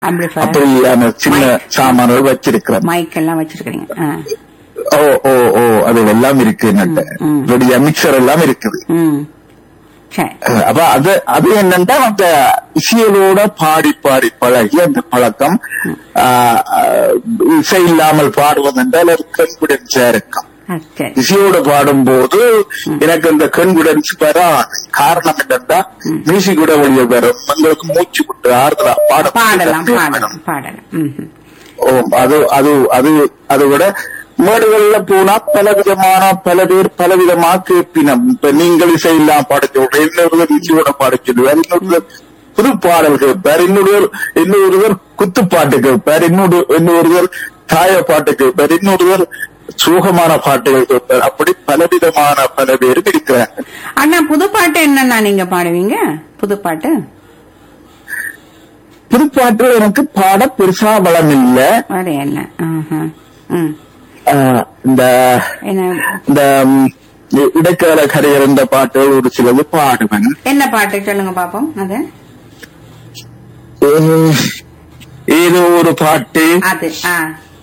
Amplifier அப்படியான சின்ன சாமான்கள் வச்சிருக்கிறோம் மைக் எல்லாம் வச்சிருக்கீங்க ஆ. ஓ ஓ ஓ அது எல்லாம் இருக்கு என்கிட்ட ம். ரெடியா மிக்சர் எல்லாம் இருக்குது ம் சரி அஹ் அப்ப அது அது என்னன்னா அந்த இசையலோட பாடி பாடி பழகி அந்த பழக்கம் ஆஹ், ஆஹ், இசை இல்லாமல் பாடுவதென்றால் அது கான்பிடன்ஸா இருக்கும் ஆ, சரி இசையோட பாடும்போது எனக்கு அந்த கான்பிடன்ஸ் வராது காரணம் என்னன்னா மியூசிக் கூட வெளியே வரும் உங்களுக்கு மூச்சு விட்டு ஆறுதலா பாட பாடலாம் பாடலாம் பாடலாம் ம் ம். ஓ, அது அது அது அதை விட மேடுகள்ல போனா பல விதமான பல பேர் பல விதமா கேட்பினம் இப்ப நீங்கள் இசையெல்லாம் பாடச்சொல்ற இன்னொருவர் இசையோட பாடச்சொல்லுவார் இன்னொருவர் புது பாடல் கேட்பார் இன்னொருவர் இன்னொருவர் குத்துப்பாட்டு கேட்பார் இன்னொரு இன்னொருவர் தாய பாட்டு கேட்பார் இன்னொருவர் சோகமான பாட்டுகள் கேட்பார் அப்படி பலவிதமான பல பேரும் இருக்கிறாங்க அண்ணா புதுப்பாட்டு என்னன்னா நீங்க பாடுவீங்க புதுப்பாட்டு புதுப்பாட்டு எனக்கு பாட பெருசா பலம் இல்ல வரையல்ல ஆஹா. ம் ஆஹ், இந்த என்ன இந்த ம், இடைக்கால கரையர் இந்த பாட்டுகள் ஒரு சிலது பாடுவேன் என்ன பாட்டு சொல்லுங்க பாப்போம் அது உம், ஏதோ ஒரு பாட்டு அது ஆ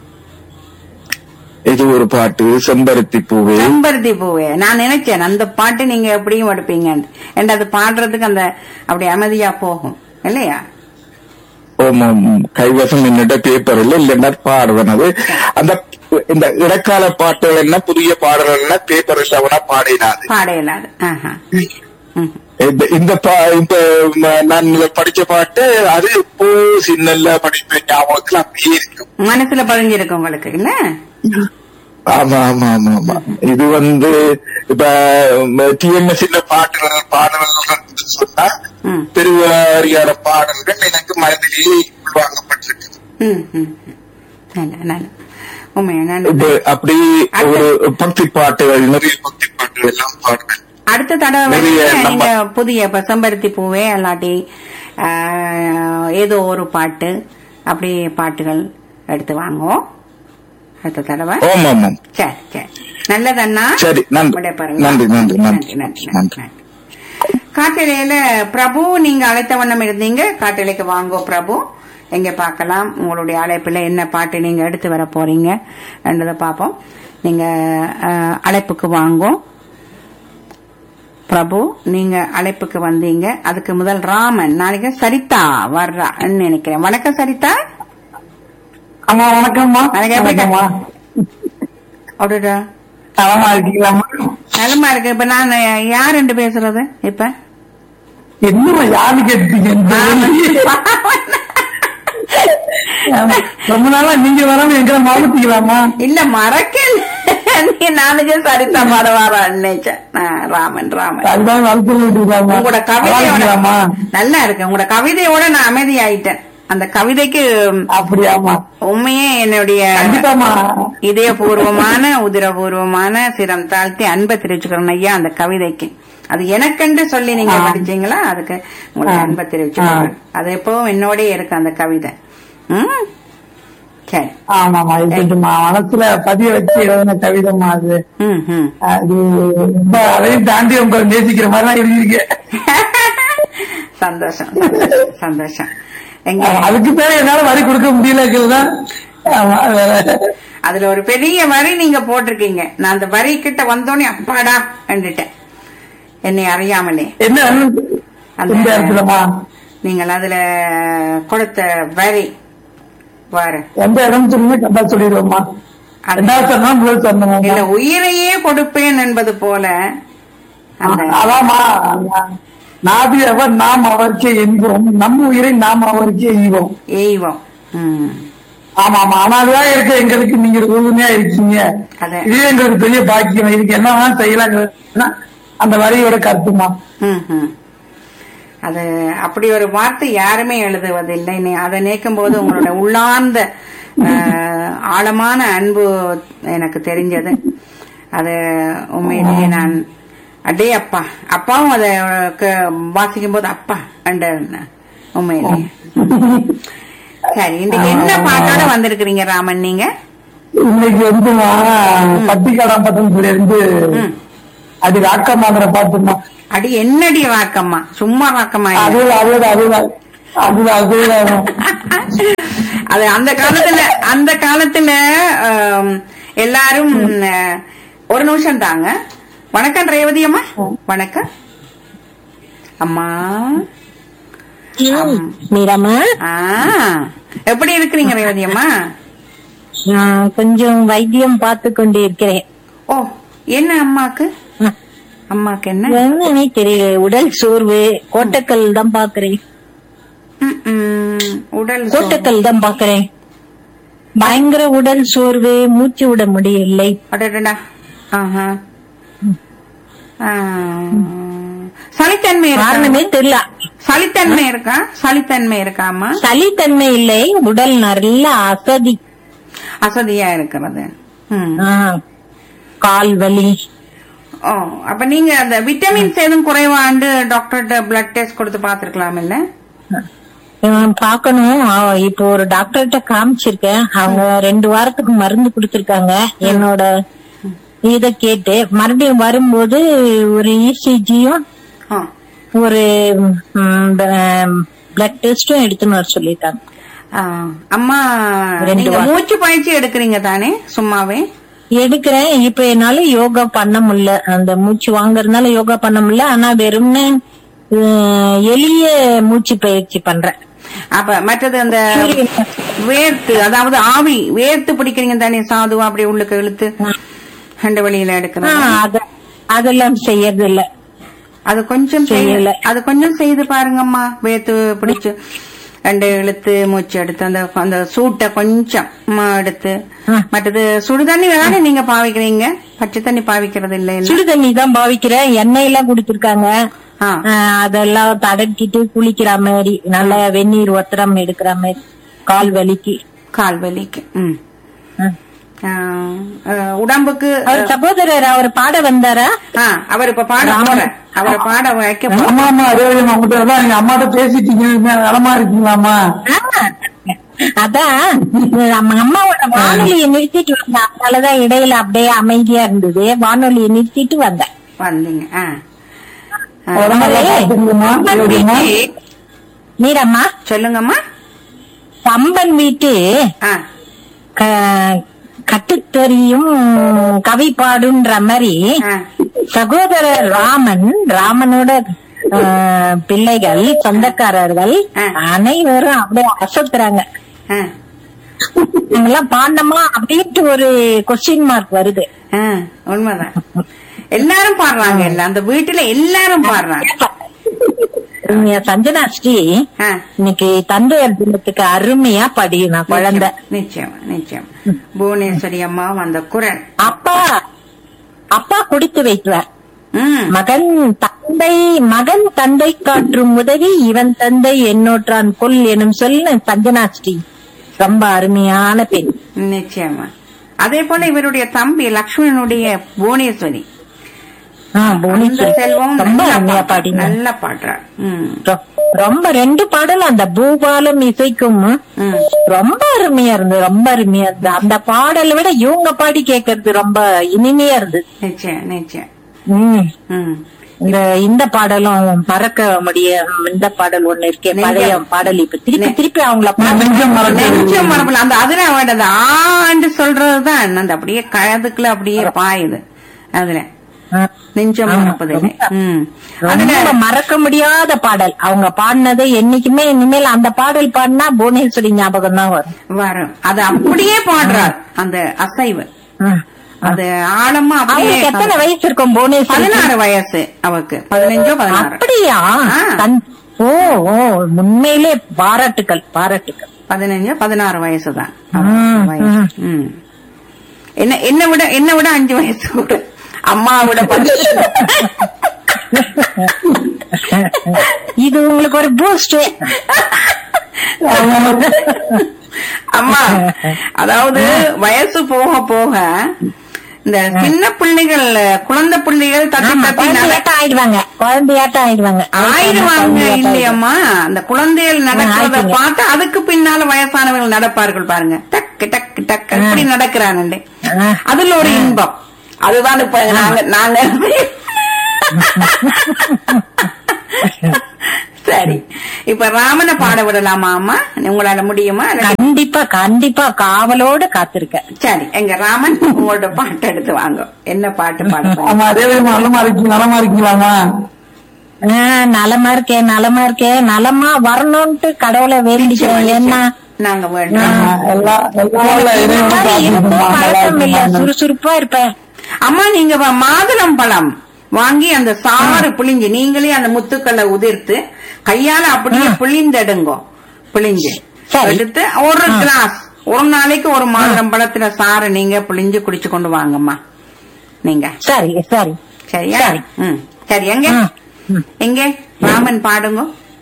ஏதோ ஒரு பாட்டு செம்பருத்தி பூவே செம்பருத்தி பூவே நான் நினைச்சேன் அந்த பாட்டு நீங்க எப்படியும் எடுப்பீங்க ஏன்னா அது பாடுறதுக்கு அந்த அப்படி அமைதியா போகும் இல்லையா ஓம் ஓம் கைவசம் என்னட்ட பேப்பர் இல்ல இல்லைன்னா பாடுவேன் அது அந்த இந்த இடைக்கால பாட்டுகள் என்ன புதிய பாடல்கள் என்ன பேப்பர் இல்லாமனா பாடினாது பாடையலாது ஆஹா ம். இந்த இந்த பா- இந்த ம- நான் இத படிச்ச பாட்டு அது இப்போ சின்னல்ல படிப்ப ஞாபகத்துல அப்படியே இருக்கும் மனசுல பதிஞ்சிருக்கு உங்களுக்கு இல்ல ஆமா ஆமா ஆமா ஆமா இது வந்து இப்ப டிஎம்எஸ் பாட்டுகள் பாடல்கள் சொன்னா ம். பெருவாரியான பாடல்கள் எனக்கு மனதிலேயே உள்வாங்கப்பட்டிருக்கு ம், ம், ம். நல்ல நல்ல உண்மையா நல்ல இப்ப அப்படி ஒரு பக்தி பாட்டுகள் நிறைய பக்தி பாட்டுகள் எல்லாம் பாடுவேன் அடுத்த தடவை நிறைய வந்து நம்ம- நீங்க புதிய இப்ப செம்பருத்தி பூவே அல்லாட்டி ஆ, ஏதோ ஒரு பாட்டு அப்படி பாட்டுகள் எடுத்து வாங்குவோம் அடுத்த தடவை ஓம் ஆமாம் சரி சரி நல்லதண்ணா சரி, நன்றி. விடை பாருங்க. நன்றி, நன்றி, நன்றி நன்றி, நன்றி நன்றி நன்றி காட்டிலையில பிரபு நீங்க அழைத்த வண்ணம் இருந்தீங்க காட்டிலைக்கு வாங்கோ பிரபு எங்க பார்க்கலாம் உங்களுடைய அழைப்புல என்ன பாட்டு நீங்க எடுத்து வர போறீங்க என்றதை பார்ப்போம் நீங்க அஹ், அழைப்புக்கு வாங்கோ பிரபு நீங்க அழைப்புக்கு வந்தீங்க அதுக்கு முதல் ராமன் நாளைக்கு சரிதா வர்றான்னு நினைக்கிறேன் வணக்கம் சரிதா அம்மா வணக்கம்மா வணக்கம். வணக்கம்மா அப்படிடா நலமா இருக்கீங்களாம்மா நலமா இருக்கு இப்ப நான் யார் என்று பேசுறது இப்ப என்னம்மா யாரு கேட்டீங்க ரொம்ப நாளா நீங்க வராம எங்களை மாவட்டிக்கலாமா இல்ல மறக்கல நீ நாளைக்கு சரிதா பாடவாரா நினைச்சேன் ஆ, ராமன் ராமன் அதுதான் வளர்த்து விட்டுருக்காமா உங்களோட கவிதையோட இருக்கலாமா நல்லா இருக்கு உங்களோட கவிதையோட நான் அமைதியாயிட்டேன் அந்த கவிதைக்கு அப்படியாமா உண்மையே என்னுடைய கண்டிப்பாமா இதயபூர்வமான உதிரபூர்வமான சிரம் தாழ்த்தி அன்பை தெரிவிச்சுக்கிறேன் ஐயா அந்த கவிதைக்கு அது எனக்கென்று சொல்லி நீங்க ஆ. படிச்சீங்களா அதுக்கு உங்களுக்கு ஆ. அன்பை தெரிவிச்சுக்கிறேன் அது எப்பவும் என்னோடய இருக்கு அந்த கவிதை ம் சரி ஆமாமா இது கொஞ்சம் மனசுல பதிய வச்சு எழுதின கவிதைமா அது ம் ம் அது ரொம்ப அதையும் தாண்டி உங்களை நேசிக்கிற மாதிரி தான் எழுதியிருக்கேன் சந்தோஷம் சந்தோஷம், சந்தோஷம் எங்க அதுக்கு பேர என்னால வரி கொடுக்க முடியலதான் அதுல ஒரு பெரிய வரி நீங்க போட்டிருக்கீங்க நான் அந்த வரி கிட்ட வந்தோடனே அப்பாடா கண்டுட்டேன் என்னை அறியாமலே என்ன அந்த- இந்த இடத்துலமா நீங்கள் அதுல கொடுத்த வரி பாரு எந்த இடம் சொல்லுங்க கண்டா சொல்லிடுவோம்மா அது- ரெண்டாவது சொன்னா முதல் இல்ல சொன்னோம் உயிரையே கொடுப்பேன் என்பது போல அந்த அதாமா நாதி அவர் நாம் அவருக்கே என்போம் நம்ம உயிரை நாம் அவருக்கே ஈவோம் எய்வம் ம். ஆமா ஆமா ஆனா அதுதான் இருக்க எங்களுக்கு நீங்க உறுதுணையா இருக்கீங்க அതെ. இது எங்களுக்கு பெரிய பாக்கியம் இதுக்கு என்ன வேணா செய்யலாம் அந்த வரியோட கருத்துமா ம், ம். அது அப்படி ஒரு வார்த்தை யாருமே எழுதுவதில்லை நீ அதை நீக்கும் போது உங்களோட உள்ளார்ந்த அஹ், ஆழமான அன்பு எனக்கு தெரிஞ்சது அது உண்மையிலேயே நான் அடே அப்பா அப்பாவும் அதை வாசிக்கும் போது அப்பா அண்ட உண்மையிலேயே சரி இன்னைக்கு என்ன பாட்டோட வந்திருக்கிறீங்க ராமன் நீங்க இன்னைக்கு வந்து பட்டிக்காடாம் பட்டம் சொல்லி இருந்து ம். அது ராக்கமாதிர பாட்டுமா அடி என்னடி வாக்கம்மா சும்மா வாக்கம்மா இல்ல. அது அது அது அதுதான் அதுதான் அது அந்த காலத்துல அந்த காலத்துல ஆம், எல்லாரும் அஹ், ஒரு நிமிஷம் தாங்க வணக்கம் ரேவதி அம்மா வணக்கம் அம்மா மீராமா ஆ எப்படி இருக்கிறீங்க ரேவதி அம்மா நான் கொஞ்சம் வைத்தியம் பார்த்து கொண்டு இருக்கிறேன் ஓ என்ன அம்மாக்கு அம்மாக்கு என்ன என்னன்னே தெரியல உடல் சோர்வு கோட்டக்கல் தான் பாக்குறேன் ம், ம், உடல் சோர்வு. கோட்டக்கல் தான் பாக்குறேன் பயங்கர உடல் சோர்வு மூச்சு விட முடியவில்லை அடடடா ஆஹா ஆ. சளித்தன்மை இருக்கா காரணமே தெரியல சளித்தன்மை இருக்கா சளித்தன்மை இருக்காமா சளித்தன்மை இல்லை உடல் நல்ல அசதி அசதியா இருக்கிறது ம். ஆ, கால் வலி ஓ அப்ப நீங்க அந்த விட்டமின்ஸ் எதுவும் குறைவாண்டு டாக்டர்கிட்ட பிளட் டெஸ்ட் கொடுத்து பாத்துருக்கலாம் இல்ல நான் பார்க்கணும் ஆ, இப்போ ஒரு டாக்டர்கிட்ட காமிச்சிருக்கேன் அவங்க ரெண்டு வாரத்துக்கு மருந்து கொடுத்திருக்காங்க என்னோட இத கேட்டு மறுபடியும் வரும்போது ஒரு இசிஜியும் ஆ. ஒரு பிளட் டெஸ்டும் எடுத்துன்னு வர சொல்லிட்டாங்க ஆ. அம்மா ரெண்டு நீங்க வாரம். மூச்சு பயிற்சி எடுக்கிறீங்க தானே சும்மாவே எடுக்கிறேன் இப்ப என்னால யோகா பண்ண முடியல அந்த மூச்சு வாங்குறதுனால யோகா பண்ண முடியல ஆனா வெறும்னே அஹ், எளிய மூச்சு பயிற்சி பண்றேன் அப்ப மற்றது அந்த வேர்த்து அதாவது ஆவி வேர்த்து பிடிக்கிறீங்க தானே சாதுவா அப்படியே உள்ளுக்கு இழுத்து ரெண்டு வழியில ஆ, எடுக்கிறது அத- அதெல்லாம் செய்யறது இல்ல அது கொஞ்சம் செய்ய- செய்யல. அது கொஞ்சம் செய்து பாருங்கம்மா வேத்து பிடிச்சு ரெண்டு இழுத்து மூச்சு எடுத்து அந்த அந்த சூட்டை கொஞ்சம் மா எடுத்து ஆ. மற்றது சுடு தண்ணி தானே நீங்க பாவிக்கிறீங்க பச்சை தண்ணி பாவிக்கிறது இல்ல இல்ல சுடு தண்ணி தான் பாவிக்கிறேன் எண்ணெய் எல்லாம் கொடுத்திருக்காங்க ஆ. ஆஹ் அதெல்லாம் தடக்கிட்டு குளிக்கிற மாதிரி நல்ல வெந்நீர் ஒத்தரம் எடுக்கிற மாதிரி கால் வலிக்கு கால் வலிக்கு ம் ஆஹ். ஆ, ஆ, உடம்புக்கு அவர் சகோதரர் அவர் பாட வந்தாரா ஆ, அவர் இப்ப பாட போற அவரை பாட வைக்க போற ஆமா ஆமா ரேவதி உங்ககிட்ட தான் நீங்க அம்மாட்ட பேசிட்டீங்க நலமா இருக்கீங்களாமா ஆஹ். அதான் நம்ம அம்மாவோட வானொலியை நிறுத்திட்டு வந்தேன் அதனாலதான் இடையில அப்படியே அமைதியா இருந்தது வானொலியை நிறுத்திட்டு வந்தேன் வந்தீங்க ஆ. ஆ. உடம்பு நல்லா பாத்துக்கணுமா, ரேவதிம்மா? மீரம்மா சொல்லுங்கம்மா கம்பன் வீட்டு ஆ க- கட்டுத்தறியும் கவி பாடுன்ற மாதிரி ஆ. சகோதரர் ராமன் ராமனோட ஆஹ், பிள்ளைகள் சொந்தக்காரர்கள் ஆ. அனைவரும் அப்படியே அசத்துறாங்க ஆ. நாங்கெல்லாம் பாண்டமா அப்படின்ட்டு ஒரு கொஸ்டின் மார்க் வருது ஆ, உண்மைதான் எல்லாரும் பாடுறாங்க இல்ல அந்த வீட்டுல எல்லாரும் பாடுறாங்க இங்க சஞ்சனா ஸ்ரீ ஆ, இன்னைக்கு தந்தையர் தினத்துக்கு அருமையா படியும் குழந்தை நிச்சயமா நிச்சயமா புவனேஸ்வரி அம்மா அந்த குரல் அப்பா அப்பா கொடுத்து வைக்கிறார் ம் மகன் தந்தை மகன் தந்தை காற்றும் உதவி இவன் தந்தை என்னோற்றான் கொல் எனும் சொல்ல சஞ்சனா ஸ்ரீ ரொம்ப அருமையான பெண் நிச்சயமா அதே போல இவருடைய தம்பி லக்ஷ்மணனுடைய புவனேஸ்வரி ஆ, அந்த புவனேஸ்வரி செல்வம் ரொம்ப நல்லா அருமையா பாடுறா. பாடினார் நல்லா பாடுறார் ம் ரொ- ரொம்ப ரெண்டு பாடல் அந்த பூபாலம் இசைக்கும் ம் ரொம்ப அருமையா இருந்தது ரொம்ப அருமையா இருந்தது அந்த பாடலை விட இவங்க பாடி கேட்கறது ரொம்ப இனிமையா இருந்தது நிச்சயம் நிச்சயம் ம். ம் இந்த இந்த பாடலும் மறக்க முடிய இந்த பாடல் ஒண்ணு இருக்கே நெஞ்சம். பழைய பாடல் இப்ப திருப்பி நெ- திருப்பி அவங்கள நெஞ்சம் மறக்க நெஞ்சம் மரபுல அந்த அதுல வேண்டது ஆண்டு சொல்றதுதான் அந்த அப்படியே கழுதுக்குள்ள அப்படியே பாயுது அதுல நெஞ்சம் ஆமா, மறப்பதில்லை ரொம்ப. ம் அதுல ரொம்ப மறக்க முடியாத பாடல் அவங்க பாடினது என்னைக்குமே இனிமேல் அந்த பாடல் பாடினா புவனேஸ்வரி ஞாபகம் தான் வரும் வரும் அது அப்படியே பாடுறார் அந்த அசைவு ஆ. அது ஆழமா அப்படியே அவங்களுக்கு எத்தனை வயசு இருக்கும் புவனேஸ்வரி பதினாறு வயசு அவருக்கு பதினஞ்சோ பதினாறு அப்படியா ஆ. தன்- ஓ ஓ உண்மையிலே பாராட்டுக்கள் பாராட்டுக்கள் பதினஞ்சோ பதினாறு வயசு தான் ம், வயசு ம். என்ன என்ன விட என்ன விட அஞ்சு வயசு கூட அம்மா விட பத்து இது உங்களுக்கு ஒரு பூஸ்ட் அம்மா அதாவது வயசு போக போக இந்த சின்ன பிள்ளைகள் குழந்தை பிள்ளைகள் தப்பி தப்பி நட- குழந்தையாட்டம் ஆயிடுவாங்க குழந்தையாட்டம் ஆயிடுவாங்க ஆயிடுவாங்க குழந்தையாட்டம் இல்லையம்மா அந்த குழந்தைகள் நடக்கிறத ஆயிடுங்க. பார்த்து அதுக்கு பின்னால வயசானவர்கள் நடப்பார்கள் பாருங்க டக்கு டக்கு டக்கு அப்படி நடக்கிறானுண்டு ஆ. அதுல ஒரு இன்பம் அதுதான் இப்ப நாங்க நாங்க சரி இப்ப ராமனை பாட விடலாமா அம்மா உங்களால முடியுமா அல்லது- கண்டிப்பா கண்டிப்பா காவலோட காத்திருக்கேன் சரி எங்க ராமன் உங்களோட பாட்டு எடுத்து வாங்க என்ன பாட்டு பாட போறீங்க? ஆமா தேவையம்மா நலமா இருக்கீங்க நலமா இருக்கீங்களாமா ஆஹ் நலமா இருக்கேன் நலமா இருக்கேன் நலமா வரணும்ட்டு கடவுளை வேண்டிக்கிறேன் ஏன்னா நாங்க வேண்டாம் ஆமா, எல்லா எல்லா இறைவனும் மாதிரி இருக்கும் பிரார்த்திக்கணும்மா. நல்லா பழக்கம் இல்ல இருக்கீங்களா? சுறுசுறுப்பா இருப்பேன் அம்மா நீங்க வ- மாதுளம் பழம் வாங்கி அந்த சாறு பிழிஞ்சு நீங்களே அந்த முத்துக்களை உதிர்த்து கையால அப்படியே பிழிந்தெடுங்கோ பிழிஞ்சு சரி. எடுத்து ஒரு கிளாஸ் ஒரு நாளைக்கு ஒரு மாதுளம் பழத்துல சாறு நீங்க பிழிஞ்சு குடிச்சு கொண்டு வாங்கம்மா நீங்க சரி சரி சரியா சரி. ம் சரி எங்க ம், ம். எங்க ராமன் பாடுங்க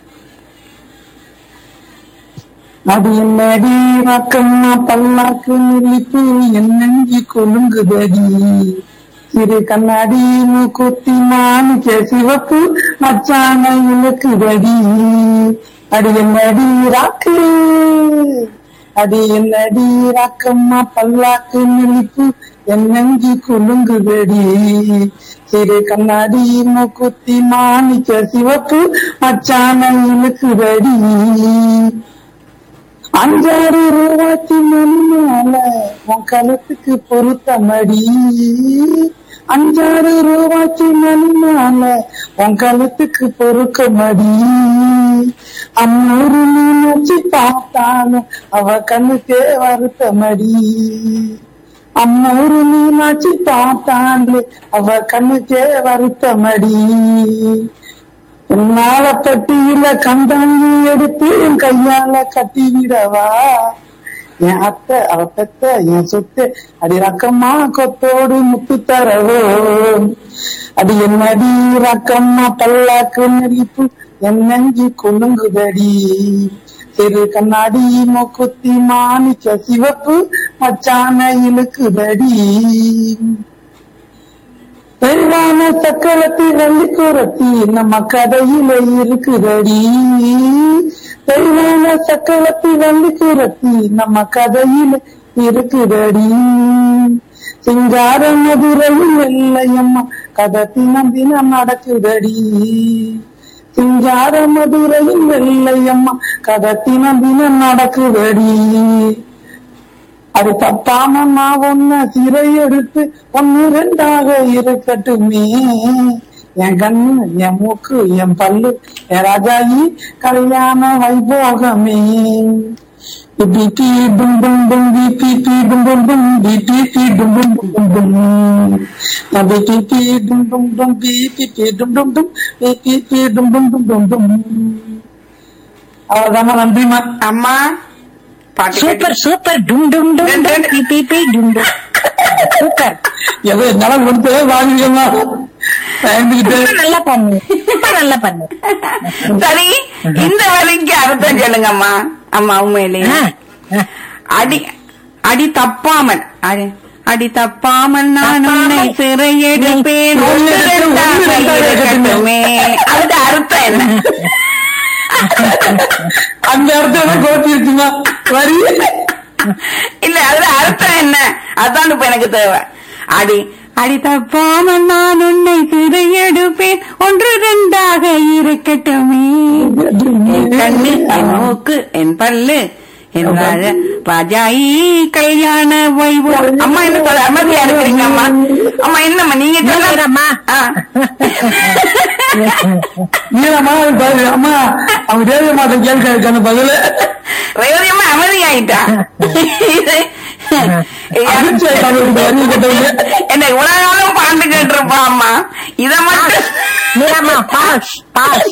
அது என்னடி ரக்கம்மா பல்லாக்கு நிலிப்பு என்னங்கி கொழுங்குதடி சிறு கண்ணாடி மூக்குத்தி மாணிக்க சிவப்பு மச்சான இழுக்குதடி அடி என்னடி ராக்கு அடி என்னடி ராக்கம்மா பல்லாக்கு நிலிப்பு என்னங்கி கொழுங்குதடி சிறு கண்ணாடி மூக்குத்தி மாணிக்க சிவப்பு மச்சான இழுக்குதடி அஞ்சாறு ரூபாய்க்கு மணிமால உன் கழுத்துக்கு பொருத்தமடி அஞ்சாறு ரூபாய்க்கு மணிமால உன் கழுத்துக்கு பொறுக்கமடி அம்மூரு மீனாட்சி பார்த்தாலும் அவ கண்ணுக்கே வருத்தமடி அம்மூரு மீனாட்சி பார்த்தாலே அவ கண்ணுக்கே வருத்தமடி உன்னால பட்டியில கண்டாங்கி எடுத்து என் கையால கட்டி விடவா என் அத்தை அவ பெத்த என் சொத்து அடி ரக்கம்மா கொத்தோடு முத்து தரவோ அடி என்னடி ரக்கம்மா பல்லாக்கு நெறிப்பு என் நெஞ்சு கொழுங்குதடி சிறு கண்ணாடி மூக்குத்தி மாணிக்க சிவப்பு மச்சான இழுக்குதடி தெளிவான சக்கரத்தி வள்ளி குரத்தி நம்ம கதையில இருக்குதடி தெளிவான சக்கரத்தி வள்ளி குரத்தி நம்ம கதையில இருக்குதடி சிங்கார மதுரையில் வெள்ளையம்மா கதை தினம் தினம் நடக்குதடி சிங்கார மதுரையில் வெள்ளையம்மா கதை தினம் தினம் நடக்குதடி அது தப்பாம நான் ஒன்ன சிறை எடுத்து ஒன்னு ரெண்டாக இருக்கட்டுமே என் கண்ணு என் மூக்கு என் பல்லு என் ராஜாயி கல்யாண வைபோகமே பி பி டும் டும் டும் பி பி பி டும் டும் டும் பி பி பி டும் டும் டும் டும் டும் பி பி பி டும் டும் டும் பி பி பி டும் டும் டும் பி பி பி டும் டும் டும் டும் டும் அவ்வளவுதாம்மா நன்றிம்மா அம்மா பாட்டு கேட்டு- சூப்பர் சூப்பர் டும் டும் டும் டும் பி பி பி டும் டும் சூப்பர் ஏதோ என்னால கொடுத்து வாங்கிக்கமா பயந்துகிட்டு ரொம்ப நல்லா பண்ணு ரொம்ப நல்லா பண்ணு சரி இந்த வரைக்கு அர்த்தம் சொல்லுங்க அம்மா அம்மா உண்மையிலேயே ஆ, ஆ. அடி அடி தப்பாமல் அடி அடி தப்பாமல் நான் உன்னை தப்பாமல் சிறையெடுப்பேன் நீ ஒன்று ஒன்று ரெண்டாக ரெண்டாக இருக்கட்டுமே அதுக்கு அர்த்தம் என்ன அந்த இடத்துல கோத்தி இருக்குமா வரி இல்ல அதுல அர்த்தம் என்ன அதான் இப்ப எனக்கு தேவை அடி அடி தப்பாமல் நான் உன்னை சிறையெடுப்பேன் ஒன்று ரெண்டாக இருக்கட்டுமே என் கண்ணு என் மூக்கு என் பல்லு என் ராஜ ராஜாயி கல்யாண வைபோ அம்மா என்ன சொல்ல அமைதியா இருக்கிறீங்க அம்மா அம்மா என்னம்மா நீங்க சொல்ல நீரம்மா. ஆ. நீலம்மா பாரு அம்மா அவங்க தேவிய மாட்ட கேள்வி அந்த பதில ரேவதி அம்மா அமைதியாயிட்டா அதிர்ச்சி ஆயிட்டாங்க இந்த வரி கேட்டவங்க என்ன இவ்வளவு நாளும் பாண்டு கேட்டிருப்பா அம்மா இத மட்டும் மீராமா பாஸ் பாஸ்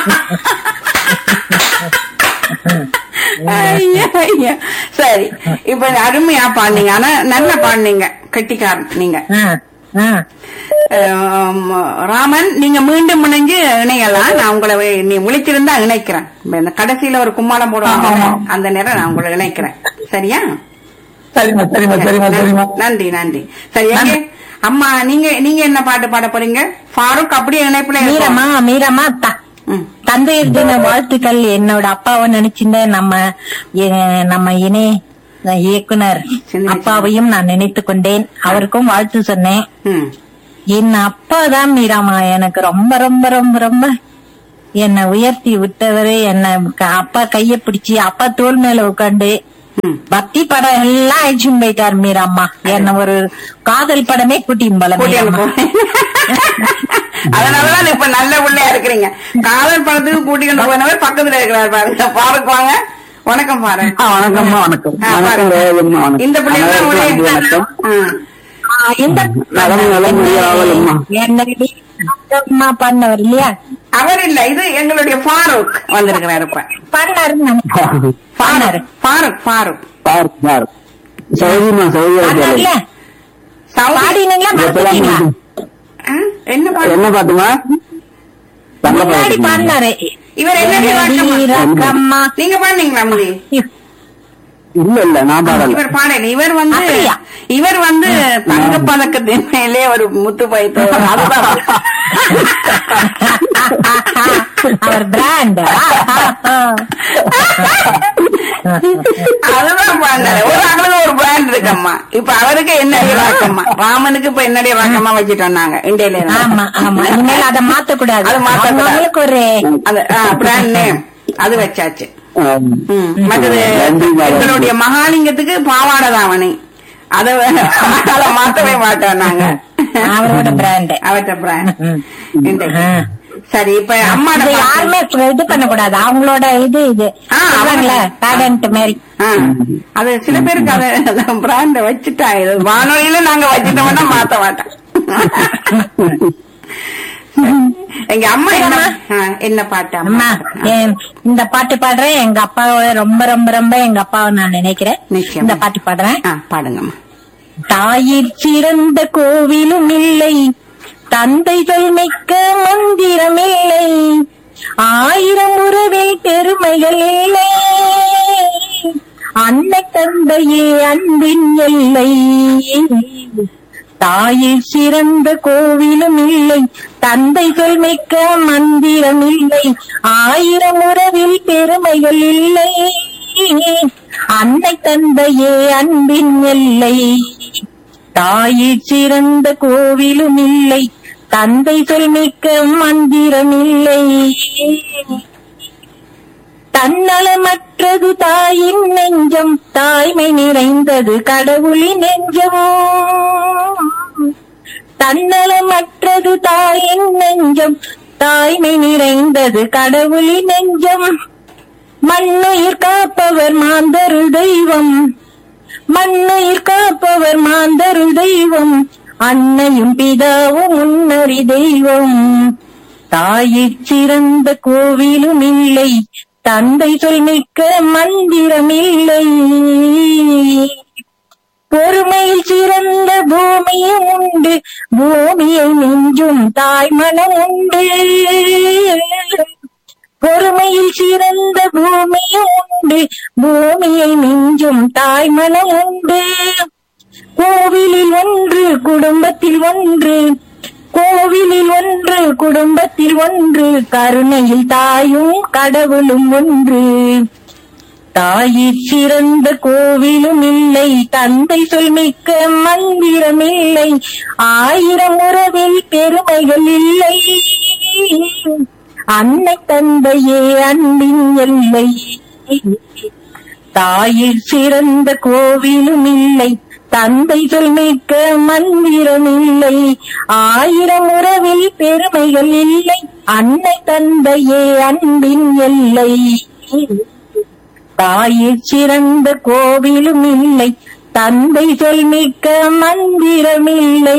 ஐயா, ஐயா. சரி இப்ப அருமையா பாடுனீங்க ஆனா நல்லா பாடுனீங்க கெட்டிக்காரன் நீங்க ஆ, ஆ. ஆம், ராமன் நீங்க மீண்டும் இணைஞ்சு இணையலாம் நான் உங்களை வே- நீ விழிச்சிருந்தா இணைக்கிறேன் இப்ப இந்த கடைசியில ஒரு கும்மாளம் போடுவாங்க ஆமா. அந்த நேரம் நான் உங்களை இணைக்கிறேன் சரியா சரிம்மா சரிம்மா சரிம்மா சரிம்மா நன்றி நன்றி சரி எங்க? அம்மா நீங்க நீங்க என்ன பாட்டு பாட போறீங்க ஃபாரூக் அப்படியே இணைப்புல இருப்போம். மீரம்மா மீரம்மா த- ம். தந்தையர் தின வாழ்த்துக்கள் என்னோட அப்பாவை நினைச்சிருந்த நம்ம எ- நம்ம இணை இயக்குனர் சிந்தனை. அப்பாவையும் நான் நினைத்து கொண்டேன் அவருக்கும் வாழ்த்து சொன்னேன் ம். என் அப்பா தான் மீராமா எனக்கு ரொம்ப ரொம்ப ரொம்ப ரொம்ப என்னை உயர்த்தி விட்டவரு என்ன க- அப்பா கைய பிடிச்சு அப்பா தோல் மேல உட்காந்து ம். பக்தி படம் எல்லாம் அழிச்சுன்னு போயிட்டாரு மீரம்மா என்ன ஒரு காதல் படமே கூட்டியும் போல கூட்டிட்டு மீரம்மா போ. அதனாலதான் இப்ப நல்ல பிள்ளையா இருக்கிறீங்க காதல் படத்துக்கு கூட்டிட்டு போனவர் பக்கத்துல இருக்கிறார் பாருங்க பாருங்க வாங்க வணக்கம் பாரு ஆ, வணக்கம்மா வணக்கம் ஆ, வணக்கம் பாருங்க. ரேவதிம்மா, வணக்கம் இந்த பிள்ளைங்க தான் ஒரே அனைவருக்கும் அன்பு வணக்கம் ஆ, இந்த நலம், நலம், ஆவலம்மா. என்னடி அம்மா பண்ணவர் இல்லையா அவர் இல்ல இது எங்களுடைய ஃபாரூக் வந்திருக்கிறார் இப்ப பண்ணாருன்னு நினைக்கிறேன். பண்ணாரு ஃபாரூக் ஃபாரூக் பார் பார் சௌதிமா சௌதி பண்ணார்ல சவுதி- பாடினீங்களா மறந்துட்டீங்களா ஆ, என்ன பாரு என்ன பாட்டுமா தங்க முன்னாடி பாட்டு பாடினாரு இவர் என்னடி ராக்கம்மா? ரக்கம்மா நீங்க பாடுனீங்களா முந்தி இல்ல இல்ல நான் பாடல இவர் பாடல இவர் வந்து அப்படியா? இவர் வந்து தங்க பதக்கத்தின் மேலே ஒரு முத்து பைத்தவர் அதுதான் அவர் பிராண்ட் அதுதான் பாடினாரு ஒரு அவருக்கு ஒரு பிராண்ட் இருக்கம்மா இப்ப அவருக்கு என்னடி ராக்கம்மா ராமனுக்கு இப்ப என்னடி ராக்கம்மா வச்சுட்டோம் நாங்க இந்தியில இருந்து. ஆமா ஆமா இனிமேல் அதை மாத்த கூடாது அது மாத்தக்கூடாது. அவங்களுக்கு ஒரு அந்த பிராண்ட் நேம் அது வச்சாச்சு ஆம். ம். மற்றது நன்றி, மேடம். எங்களுடைய மகாலிங்கத்துக்கு பாவாடை தாவணி அத அதை மாத்தவே மாட்டோம் நாங்க அவரோட பிராண்ட் அவற்ற பிராண்ட் ம். இன்றைக்கு. சரி இப்ப அம்மாட இது பாட்டு. யாருமே இது பண்ண கூடாது அவங்களோட இது இது ஆ, சொல்றாங்களே அவங்க- டேலண்ட் மாதிரி ஆ, அது சில பேருக்கு அதை பிராண்ட வச்சுட்டா இது வானொலியில நாங்க வச்சுட்டோம்னா மாத்த மாட்டோம் எங்க அம்மா என்ன ஆ, என்ன பாட்டு அம்மா அம்மா ஏன் இந்த பாட்டு பாடுறேன் எங்க அப்பாவை ரொம்ப ரொம்ப ரொம்ப எங்க அப்பாவை நான் நினைக்கிறேன் நிச்சயமா. இந்த பாட்டு பாடுறேன் ஆ, பாடுங்கம்மா தாயிற் சிறந்த கோவிலும் இல்லை தந்தைகள் மிக்க மந்திரம் இல்லை ஆயிரம் உறவில் பெருமைகள் இல்லை அன்னை தந்தையே அன்பின் எல்லை தாயில் சிறந்த கோவிலும் இல்லை தந்தைகள் மிக்க மந்திரம் இல்லை ஆயிரம் உறவில் பெருமைகள் இல்லை அன்னை தந்தையே அன்பின் எல்லை தாயில் சிறந்த கோவிலும் இல்லை தந்தை மிக்க மந்திரம் இல்லை தன்னலமற்றது தாயின் நெஞ்சம் தாய்மை நிறைந்தது கடவுளின் நெஞ்சம் தன்னலமற்றது தாயின் நெஞ்சம் தாய்மை நிறைந்தது கடவுளின் நெஞ்சம் மண்ணுயிர் காப்பவர் மாந்தரு தெய்வம் மண்ணுயிர் காப்பவர் மாந்தரு தெய்வம் அன்னையும் பிதாவும் முன்னறி தெய்வம் தாயிற் சிறந்த கோவிலும் இல்லை தந்தை சொல் மிக்க மந்திரம் இல்லை பொறுமையில் சிறந்த பூமியும் உண்டு பூமியை மிஞ்சும் தாய் மனம் உண்டு பொறுமையில் சிறந்த பூமியும் உண்டு பூமியை மிஞ்சும் தாய் மனம் உண்டு கோவிலில் ஒன்று குடும்பத்தில் ஒன்று கோவிலில் ஒன்று குடும்பத்தில் ஒன்று கருணையில் தாயும் கடவுளும் ஒன்று தாயிற் சிறந்த கோவிலும் இல்லை தந்தை சொல் மிக்க மந்திரம் இல்லை ஆயிரம் உறவில் பெருமைகள் இல்லை அன்னை தந்தையே அன்பின் எல்லை தாயிற் சிறந்த கோவிலும் இல்லை தந்தை சொல் மிக்க மந்திரம் இல்லை ஆயிரம் உறவில் பெருமைகள் இல்லை அன்னை தந்தையே அன்பின் எல்லை தாயிற் சிறந்த கோவிலும் இல்லை தந்தை சொல் மிக்க மந்திரம் இல்லை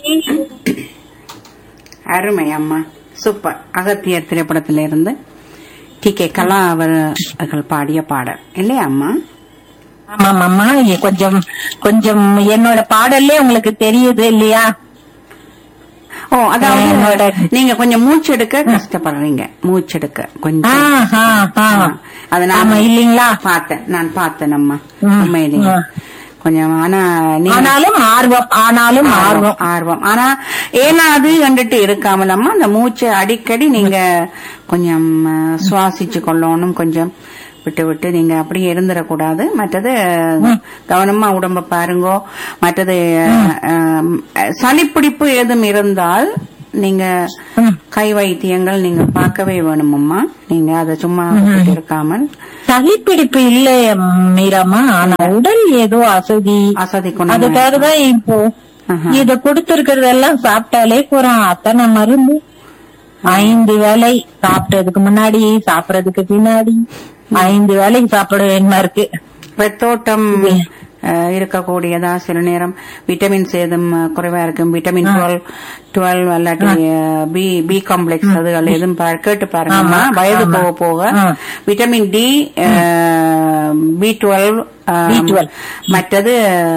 அருமை அம்மா சூப்பர் அகத்தியர் திரைப்படத்தில இருந்து டி கே கலா அவர்கள் பாடிய பாடல் இல்லையா அம்மா ஆமாம் அம்மா இ- கொஞ்சம் கொஞ்சம் என்னோட பாடல்லே உங்களுக்கு தெரியுது இல்லையா ஓ அதாவது என்னோட- நீங்க கொஞ்சம் மூச்செடுக்க கஷ்டப்படுறீங்க மூச்செடுக்க ஆ, கொஞ்சம் ஆ, ஆ. அது ஆமா நான் இல்லீங்களா பார்த்தேன் நான் பார்த்தேன் அம்மா ம், உண்மையிலேயே ம். கொஞ்சம் ஆனா நீங்க ஆனாலும் ஆர்வம் ஆனாலும் ஆர்வம் ஆர்வம் ஆனா ஏனாது கண்டுட்டு இருக்காமல் அம்மா அந்த மூச்சை அடிக்கடி நீங்க கொஞ்சம் அஹ், சுவாசிச்சு கொள்ளணும் கொஞ்சம் விட்டு விட்டு நீங்க அப்படியே இருந்துடக்கூடாது மற்றது கவனமா உடம்ப பாருங்கோ மற்றது அஹ், சளிப்பிடிப்பு ஏதும் இருந்தால் நீங்க கை வைத்தியங்கள் நீங்க பார்க்கவே வேணுமம்மா நீங்க அதை சும்மா விட்டுட்டு இருக்காமல் சளிப்பிடிப்பு இல்ல மீராமா ஆனா உடல் ஏதோ அசதி அசதி குணம் அதுக்காக தான் இப்போ ஆஹா. இத கொடுத்திருக்கிறதெல்லாம் சாப்பிட்டாலே போறோம் அத்தனை மருந்து ஐந்து வேளை சாப்பிட்டதுக்கு முன்னாடி சாப்பிடறதுக்கு பின்னாடி ஐந்து வேளைக்கு சாப்பிட வேணுமா இருக்கு ரத்தோட்டம் அஹ், இருக்கக்கூடியதா சில நேரம் விட்டமின் சேதம் அஹ், குறைவா இருக்கும் விட்டமின் டுவெல் டுவெல் அல்லாட்டி அஹ், பி பி காம்ப்ளெக்ஸ் அதுகள் எதுவும் பா- கேட்டு பாருங்கம்மா ஆமா, வயது ஆமா. போக போக ஆ. Vitamin D B twelve B12. மற்றது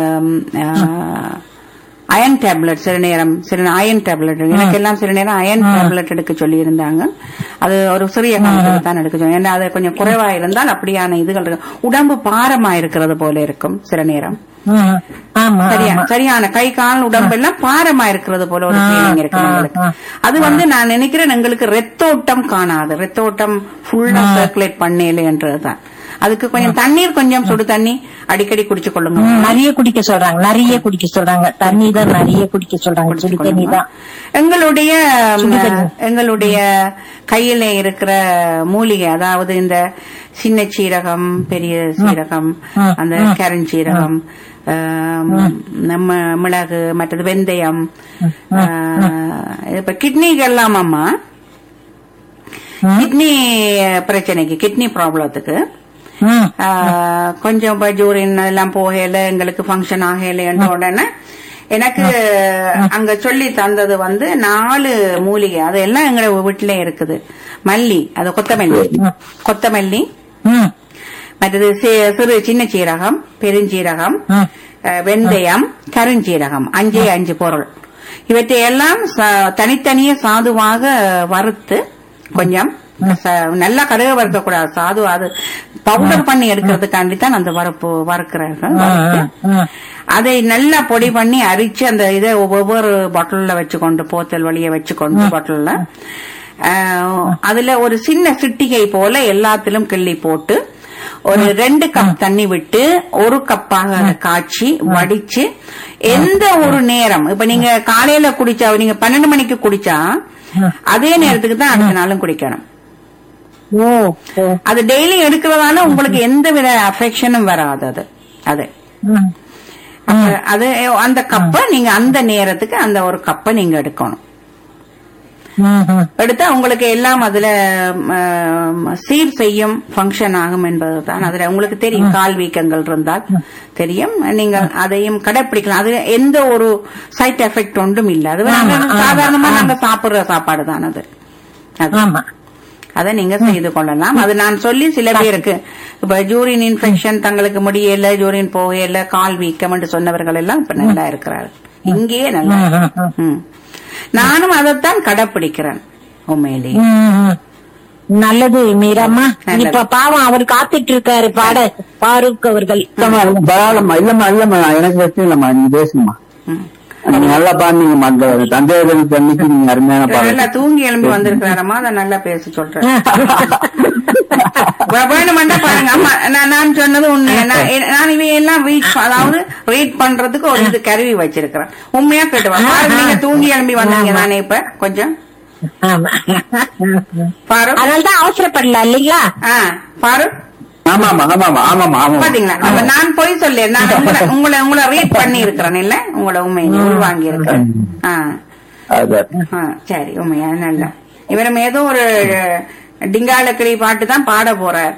அயன் டேப்லெட் சில நேரம் சில அயன் டேப்லெட் எனக்கெல்லாம் சில நேரம் அயன் டேப்லெட் எடுக்க சொல்லி இருந்தாங்க அது ஒரு சிறிய காலத்துக்கு தான் எடுக்க சொல்லி ஏன்னா அது கொஞ்சம் குறைவா இருந்தால் அப்படியான இதுகள் இருக்கு உடம்பு பாரமா இருக்கிறது போல இருக்கும் சில நேரம் ம், ஆமா சரியா ஆமா. சரியான கை கால் உடம்பெல்லாம் பாரமா இருக்கிறது போல ஒரு ஆ, ஃபீலிங் இருக்கு ஆ, எங்களுக்கு ஆ. அது வந்து நான் நினைக்கிறேன் எங்களுக்கு ரத்தோட்டம் காணாது ரத்தோட்டம் ஃபுல்லா சர்க்குலேட் பண்ணலைன்றதுதான் அதுக்கு கொஞ்சம் தண்ணீர் கொஞ்சம் சுடு தண்ணி அடிக்கடி குடிச்சு கொள்ளுங்க ம், நிறைய குடிக்க சொல்றாங்க நிறைய குடிக்க சொல்றாங்க தண்ணி தான் நிறைய குடிக்க சொல்றாங்க சுடு தண்ணி தான் எங்களுடைய சுடு தண்ணி. ம், எங்களுடைய கையில இருக்கிற மூலிகை அதாவது இந்த சின்ன சீரகம் பெரிய சீரகம் ம், அந்த ம். கருஞ்சீரகம் ஆம், நம்ம மிளகு மற்றது வெந்தயம் ஆ, இப்ப கிட்னிக்கெல்லாம் அம்மா கிட்னி பிரச்சனைக்கு கிட்னி ப்ராப்ளத்துக்கு ம், ஆ, கொஞ்சம் இப்ப ஜூரின் எல்லாம் போகல எங்களுக்கு ஃபங்க்ஷன் ஆகலைன்ற உடனே எனக்கு அங்க சொல்லி தந்தது வந்து நாலு மூலிகை அதெல்லாம் எங்க வீட்டுல இருக்குது மல்லி அது கொத்தமல்லி கொத்தமல்லி ம், மற்றது சி- சிறு சின்ன சீரகம் பெருஞ்சீரகம் ம். அஹ், வெந்தயம் கருஞ்சீரகம் அஞ்சே அஞ்சு பொருள் இவற்றை எல்லாம் ச- தனித்தனியே சாதுவாக வறுத்து கொஞ்சம் ச- நல்லா கடுகு வறுக்க கூடாது சாது அது பவுடர் பண்ணி எடுக்கிறதுக்காண்டி தான் அந்த வறுப்பு வறுக்கிறார்கள் வறுத்து, ம். அதை நல்லா பொடி பண்ணி அரிச்சு அந்த இதை ஒவ்வொரு பாட்டில்ல வச்சுக்கொண்டு போத்தல் வழிய வச்சுக்கொண்டு பாட்டில்ல அதுல ஒரு சின்ன சிட்டிகை போல எல்லாத்திலும் கிள்ளி போட்டு ஒரு ரெண்டு கப் தண்ணி விட்டு ஒரு கப்பாக அதை காய்ச்சி வடிச்சு எந்த ஒரு நேரம் இப்ப நீங்க காலையில குடிச்சா நீங்க பன்னெண்டு மணிக்கு குடிச்சா அதே நேரத்துக்கு தான் அடுத்த நாளும் குடிக்கணும் ஓ ஓ அது டெய்லி எடுக்கிறதால உங்களுக்கு எந்த வித அஃபெக்ஷனும் வராது அது அது ம். அப்ப அது அந்த கப்பை நீங்க அந்த நேரத்துக்கு அந்த ஒரு கப்பை நீங்க எடுக்கணும் ம், ம். எடுத்தா உங்களுக்கு எல்லாம் அதுல ம், சீர் செய்யும் ஃபங்க்ஷன் ஆகும் என்பதுதான் அதுல உங்களுக்கு தெரியும் கால் வீக்கங்கள் இருந்தால் தெரியும் நீங்கள் அதையும் கடைப்பிடிக்கலாம் அது எந்த ஒரு சைட் எஃபெக்ட் ஒன்றும் இல்ல அது நாங்க ஆமா, ஆமா, சாதாரணமா ஆமா. நாங்க சாப்பிடுற சாப்பாடு தான் அது அது. ஆமா அதை நீங்க செய்து கொள்ளலாம் அது நான் சொல்லி சில பேருக்கு இப்ப ஜூரின் இன்ஃபெக்ஷன் தங்களுக்கு முடியல ஜூரின் போகல கால் வீக்கம் என்று சொன்னவர்கள் எல்லாம் இப்ப நல்லா இருக்கிறார்கள் இங்கேயே நல்லா ம், ம், ம். ம். நானும் அதைத்தான் கடைப்பிடிக்கிறேன் உண்மையிலேயே ம், ம். நல்லது மீராம்மா நல்லது. இப்ப பாவம் அவர் காத்துட்டு இருக்காரு பாட பாரூக் அவர்கள் இல்லம்மா, இல்ல, பரவாயில்லம்மா இல்லம்மா இல்லம்மா எனக்கு பிரச்சனை இல்லம்மா நீங்க பேசுங்கம்மா ம். நீங்க நல்லா பாடுனீங்கம்மா அந்த தந்தையர் தண்ணிக்கு நீங்க அருமையான நல்லா பாடல் தூங்கி எழும்பி வந்திருக்கிறாரம்மா அதை நல்லா பேச சொல்றேன் வே- வேணுமெண்டா பாருங்க அம்மா நான் நான் சொன்னது உண்மை நான் எ- நான் இவை எல்லாம் ரீட் அதாவது ரீட் பண்றதுக்கு ஒரு இது கருவி வச்சிருக்கிறேன் உண்மையா கேட்டுவா பாருங்க நீங்க தூங்கி எழும்பி வந்தீங்க நானே இப்ப கொஞ்சம் ஆமா பாரு அதனாலதான் அவசரப்படல இல்லைங்களா ஆ பாரு ஆமாமா ஆமாமா ஆமாமா ஆமாமா பாத்தீங்களா அப்ப நான் போய் சொல்லி நான் உங்களை உங்களை உங்களை ரீட் பண்ணி இருக்கிறேன் இல்ல உங்களை உண்மையை உள்வாங்கி இருக்கிறேன் ஆ அதான் ஆ, சரி உண்மையா நல்லா இவரும் ஏதோ ஒரு டிங்காலக்கிளி பாட்டு தான் பாட போறார்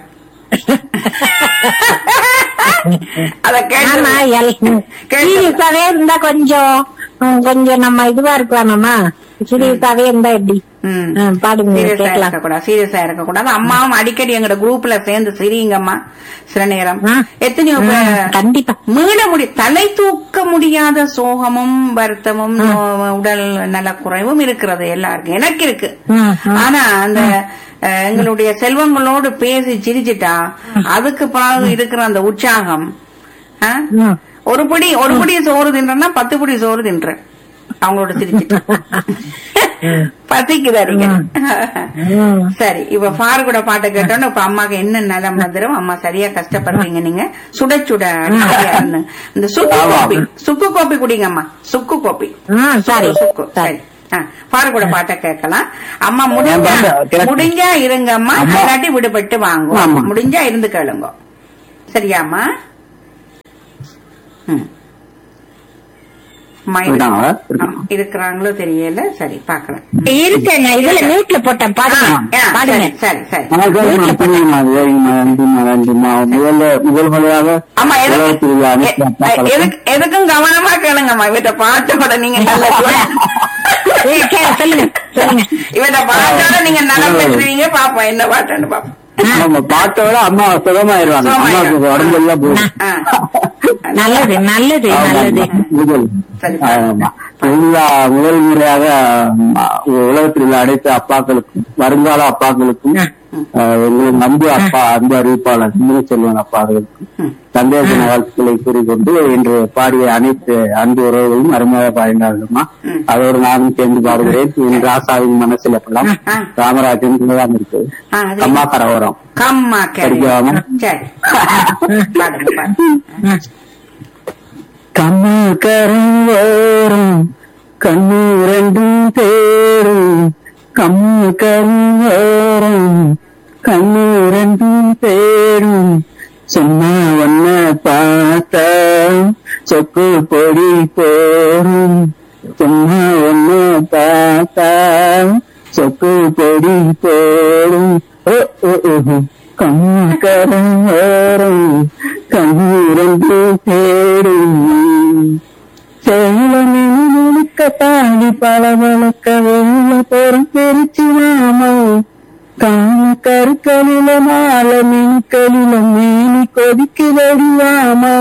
அத ஆமா கேட்டு கேட்டு சீரியஸாவே இருந்தா கொஞ்சம் ம், கொஞ்சம் நம்ம இதுவா இருக்கலாமாமா சீரியஸாவே இருந்தா எப்படி ம். ம், பாடுங்க சீரியஸா கேட்கலாம் இருக்கக்கூடாது சீரியஸா இருக்கக்கூடாது அம்மாவும் அடிக்கடி எங்கட குரூப்ல சேர்ந்து சிரிங்கம்மா சில நேரம் ஆ. எத்தனையோ ம், பேர் கண்டிப்பா மீள முடி தலை தூக்க முடியாத சோகமும் வருத்தமும் நோ- உடல் நலக்குறைவும் இருக்கிறது எல்லாருக்கும் எனக்கு இருக்கு ம், ம். ஆனா அந்த அஹ், எங்களுடைய செல்வங்களோடு பேசி சிரிச்சிட்டா அதுக்கு பிறகு இருக்கிற அந்த உற்சாகம் ஆ? ம். ஒரு படி ஒரு படி சோறு தின்றேன்னா பத்து படி சோறு தின்றேன் அவங்களோட சிரிச்சிட்டு பசிக்குது அடிக்கடி ம். சரி இப்ப ஃபாரு கூட பாட்டை கேட்டோன்னு இப்ப அம்மாக்கு என்ன நிலம் வந்துரும் அம்மா சரியா கஷ்டப்படுறீங்க நீங்க சுட சுட அடிக்கடியா இருந்து. இந்த சுக்கு ஆமா. கோப்பி சுக்கு கோப்பி குடிங்க அம்மா சுக்கு கோப்பி ஆ, சரி சுக்கு சரி சரி ஆ, பாரு கூட பாட்டை கேட்கலாம் அம்மா முடிஞ்சா பாட்டு கேட்க- முடிஞ்சா இருங்க அம்மா அம்மா. இல்லாட்டி விடுபட்டு வாங்க ஆமா. முடிஞ்சா இருந்து கேளுங்க சரியாம்மா ம். அம்மா இரு- இருக்காங்களா? ஆ, இருக்கிறாங்களோ தெரியல சரி பாக்கலாம் இருக்கேங்க இதுல மியூட்ல போட்டேன் பாடுங்க பாடுங்க சரி சரி ஆனா சரிம்மா, சரிம்மா, சரிம்மா, நன்றிம்மா, நன்றிம்மா. முதல்ல முதல் முறையாக ஆமா எதுக்கு உலகத்தில் உள்ள அனைத்து எ- அப்பாக்களுக்கும் எதுக்கு- எதுக்கும் கவனமா கேளுங்கம்மா இவட்ட பாட்டோட நீங்க நல்ல ஏய், கே- சொல்லுங்க சொல்லுங்க இவட்ட பாட்டோட நீங்க நலம் பெற்றுவீங்க பாப்போம் என்ன பாட்டுன்னு பாப்போம் நம்ம பாட்டோட அம்மா சுகமாயிருவாங்க சுகமாயிருவாங்க. அம்மாவுக்கு உடம்பெல்லாம் போகும் ஆ. நல்லது நல்லது நல்லது முதல் சரி. ஆமா. எல்லா முதல் முறையாக ஆ, உலகத்தில் உள்ள அனைத்து அப்பாக்களுக்கும் வருங்கால அப்பாக்களுக்கும் ஆ, எங்களை நம்பு அப்பா அன்பு அறிவிப்பாளர் சிந்தனை செல்வன் அப்பாக்களுக்கும் தந்தைய தின வாழ்த்துக்களை கூறிக்கொண்டு இன்று பாடிய அனைத்து அன்பு உறவுகளும் அருமையாக பாடினார்கள்மா அதோடு நானும் சேர்ந்து பாடுகிறேன் இன்று ஆசாவின் மனசில் படம் ஆ. ராமராஜன் தான் இருக்கு ஆ, அது- அம்மா கரவரம் கம்மா கேள்வி படிக்கலாமா? சரி பாடுங்க பாடுங்க கண்ணு கருவோரும் கண்ணு ரெண்டும் தேரும் கண்ணு கருவோரும் கண்ணு ரெண்டும் தேரும் சும்மா ஒன்ன பார்த்தா சொக்கு பொடி போரும் சும்மா ஒன்ன பார்த்தா சொக்கு பொடி போரும் ஓ ஓ ஓ கண்ணு கருவோரும் கண்ணு ரெண்டும் தேரும் சேலமிழுக்க பாடி பல வழக்க வெள்ள போறம் திருச்சி மாமா காண கருக்களில மாலை மினுக்களில மேனி கொதிக்குதடி மாமா